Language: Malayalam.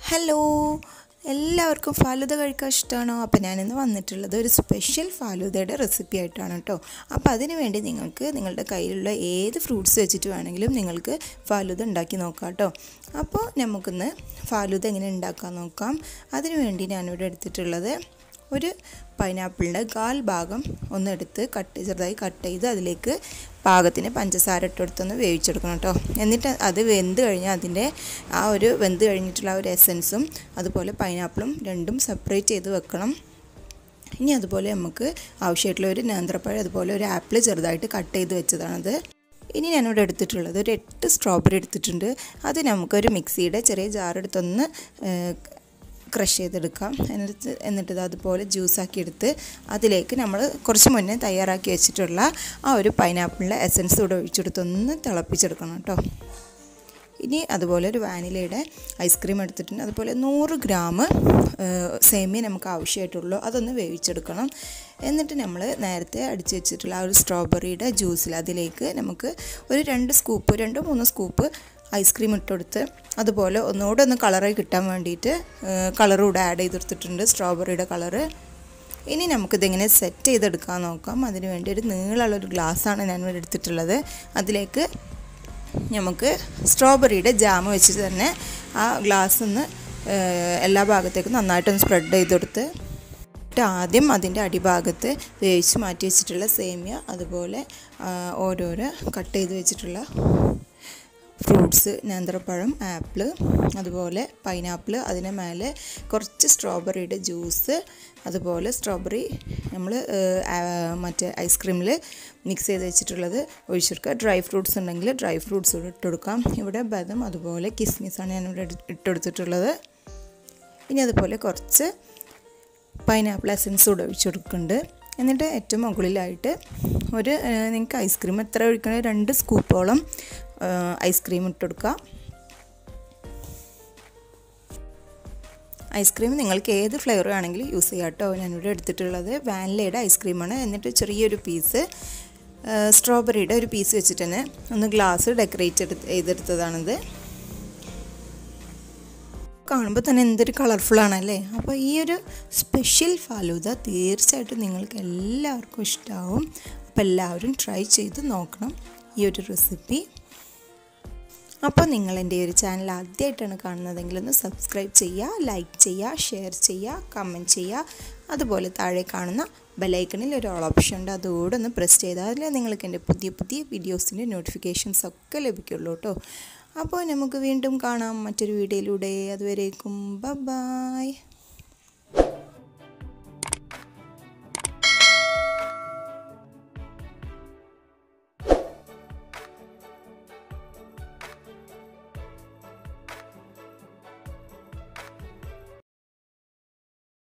ഹലോ എല്ലാവർക്കും ഫാലുദ കഴിക്കാൻ ഇഷ്ടമാണോ അപ്പോൾ ഞാനിന്ന് വന്നിട്ടുള്ളത് ഒരു സ്പെഷ്യൽ ഫാലുദയുടെ റെസിപ്പി ആയിട്ടാണ് കേട്ടോ അപ്പോൾ അതിന് വേണ്ടി നിങ്ങൾക്ക് നിങ്ങളുടെ കയ്യിലുള്ള ഏത് ഫ്രൂട്ട്സ് വെച്ചിട്ട് വേണമെങ്കിലും നിങ്ങൾക്ക് ഫാലുദ ഉണ്ടാക്കി നോക്കാം കേട്ടോ അപ്പോൾ നമുക്കിന്ന് ഫാലുദ എങ്ങനെ ഉണ്ടാക്കാൻ നോക്കാം അതിന് വേണ്ടി ഞാനിവിടെ എടുത്തിട്ടുള്ളത് ഒരു പൈനാപ്പിളിൻ്റെ കാൽ ഭാഗം ഒന്നെടുത്ത് കട്ട് ചെറുതായി കട്ട് ചെയ്ത് അതിലേക്ക് പാകത്തിന് പഞ്ചസാര ഇട്ടെടുത്തൊന്ന് വേവിച്ചെടുക്കണം കേട്ടോ എന്നിട്ട് അത് വെന്ത് കഴിഞ്ഞാൽ അതിൻ്റെ ആ ഒരു വെന്ത് കഴിഞ്ഞിട്ടുള്ള ആ ഒരു എസൻസും അതുപോലെ പൈനാപ്പിളും രണ്ടും സെപ്പറേറ്റ് ചെയ്ത് വെക്കണം ഇനി അതുപോലെ നമുക്ക് ആവശ്യമായിട്ടുള്ള ഒരു നേന്ത്രപ്പഴം അതുപോലെ ഒരു ആപ്പിൾ ചെറുതായിട്ട് കട്ട് ചെയ്ത് വെച്ചതാണത് ഇനി ഞാനിവിടെ എടുത്തിട്ടുള്ളത് ഒരു എട്ട് സ്ട്രോബെറി എടുത്തിട്ടുണ്ട് അത് നമുക്കൊരു മിക്സിയുടെ ചെറിയ ജാറെടുത്തൊന്ന് ക്രഷ് ചെയ്തെടുക്കാം എന്നിട്ട് എന്നിട്ട് ഇത് അതുപോലെ ജ്യൂസാക്കി എടുത്ത് അതിലേക്ക് നമ്മൾ കുറച്ച് മുന്നേ തയ്യാറാക്കി വെച്ചിട്ടുള്ള ആ ഒരു പൈനാപ്പിളിൻ്റെ എസൻസ് കൂടെ ഒഴിച്ചെടുത്തൊന്ന് തിളപ്പിച്ചെടുക്കണം കേട്ടോ ഇനി അതുപോലെ ഒരു വാനിലയുടെ ഐസ്ക്രീം എടുത്തിട്ടുണ്ട് അതുപോലെ നൂറ് ഗ്രാം സേമിയ നമുക്ക് ആവശ്യമായിട്ടുള്ളൂ അതൊന്ന് വേവിച്ചെടുക്കണം എന്നിട്ട് നമ്മൾ നേരത്തെ അടിച്ച് വെച്ചിട്ടുള്ള ആ ഒരു സ്ട്രോബെറിയുടെ ജ്യൂസിൽ അതിലേക്ക് നമുക്ക് ഒരു രണ്ട് സ്കൂപ്പ് രണ്ടോ മൂന്നോ സ്കൂപ്പ് ഐസ്ക്രീം ഇട്ടെടുത്ത് അതുപോലെ ഒന്നുകൂടെ ഒന്ന് കളറായി കിട്ടാൻ വേണ്ടിയിട്ട് കളർ കൂടെ ആഡ് ചെയ്തെടുത്തിട്ടുണ്ട് സ്ട്രോബെറിയുടെ കളറ് ഇനി നമുക്കിതെങ്ങനെ സെറ്റ് ചെയ്തെടുക്കാൻ നോക്കാം അതിന് വേണ്ടി ഒരു നീളമുള്ളൊരു ഗ്ലാസ്സാണ് ഞാൻ ഇവിടെ എടുത്തിട്ടുള്ളത് അതിലേക്ക് നമുക്ക് സ്ട്രോബെറിയുടെ ജാം വെച്ചിട്ട് തന്നെ ആ ഗ്ലാസ് ഒന്ന് എല്ലാ ഭാഗത്തേക്കും നന്നായിട്ടൊന്ന് സ്പ്രെഡ് ചെയ്തെടുത്ത് ആദ്യം അതിൻ്റെ അടിഭാഗത്ത് വേവിച്ച് മാറ്റി വെച്ചിട്ടുള്ള സേമിയ അതുപോലെ ഓരോരോ കട്ട് ചെയ്ത് വെച്ചിട്ടുള്ള ഫ്രൂട്ട്സ് നേന്ത്രപ്പഴം ആപ്പിൾ അതുപോലെ പൈനാപ്പിൾ അതിന് മേലെ കുറച്ച് സ്ട്രോബെറിയുടെ ജ്യൂസ് അതുപോലെ സ്ട്രോബെറി നമ്മൾ മറ്റേ ഐസ്ക്രീമിൽ മിക്സ് ചെയ്ത് വെച്ചിട്ടുള്ളത് ഒഴിച്ചെടുക്കുക ഡ്രൈ ഫ്രൂട്ട്സ് ഉണ്ടെങ്കിൽ ഡ്രൈ ഫ്രൂട്ട്സ് കൂടെ ഇട്ടെടുക്കാം ഇവിടെ ബദം അതുപോലെ കിസ്മിസാണ് ഞാനിവിടെ ഇട്ടെടുത്തിട്ടുള്ളത് ഇനി അതുപോലെ കുറച്ച് പൈനാപ്പിൾ എസൻസ് കൂടെ ഒഴിച്ചെടുക്കുന്നുണ്ട് എന്നിട്ട് ഏറ്റവും മുകളിലായിട്ട് ഒരു നിങ്ങൾക്ക് ഐസ്ക്രീം എത്ര ഒഴിക്കണേ രണ്ട് സ്കൂപ്പോളം ഐസ്ക്രീം ഇട്ടെടുക്കുക ഐസ്ക്രീം നിങ്ങൾക്ക് ഏത് ഫ്ലേവർ ആണെങ്കിലും യൂസ് ചെയ്യാം കേട്ടോ ഞാനിവിടെ എടുത്തിട്ടുള്ളത് വാനിലയുടെ ഐസ്ക്രീമാണ് എന്നിട്ട് ചെറിയൊരു പീസ് സ്ട്രോബെറിയുടെ ഒരു പീസ് വെച്ചിട്ട് തന്നെ ഒന്ന് ഗ്ലാസ് ഡെക്കറേറ്റ് എടുത്ത് ചെയ്തെടുത്തതാണിത് കാണുമ്പോൾ തന്നെ എന്തൊരു കളർഫുള്ളാണല്ലേ അപ്പോൾ ഈ ഒരു സ്പെഷ്യൽ ഫാലൂദ തീർച്ചയായിട്ടും നിങ്ങൾക്ക് എല്ലാവർക്കും ഇഷ്ടമാവും അപ്പോൾ എല്ലാവരും ട്രൈ ചെയ്ത് നോക്കണം ഈ ഒരു റെസിപ്പി അപ്പോൾ നിങ്ങൾ എൻ്റെ ഒരു ചാനൽ ആദ്യമായിട്ടാണ് കാണുന്നതെങ്കിൽ ഒന്ന് സബ്സ്ക്രൈബ് ചെയ്യുക ലൈക്ക് ചെയ്യുക ഷെയർ ചെയ്യുക കമൻറ്റ് ചെയ്യുക അതുപോലെ താഴെ കാണുന്ന ബെലൈക്കണിൽ ഒരു ഓൾ ഓപ്ഷൻ ഉണ്ട് അതുകൂടെ ഒന്ന് പ്രസ് ചെയ്താൽ അതിൽ നിങ്ങൾക്ക് എൻ്റെ പുതിയ പുതിയ വീഡിയോസിൻ്റെ നോട്ടിഫിക്കേഷൻസ് ഒക്കെ ലഭിക്കുള്ളൂ കേട്ടോ അപ്പോൾ നമുക്ക് വീണ്ടും കാണാം മറ്റൊരു വീഡിയോയിലൂടെ അതുവരേക്കും ബ ബായ്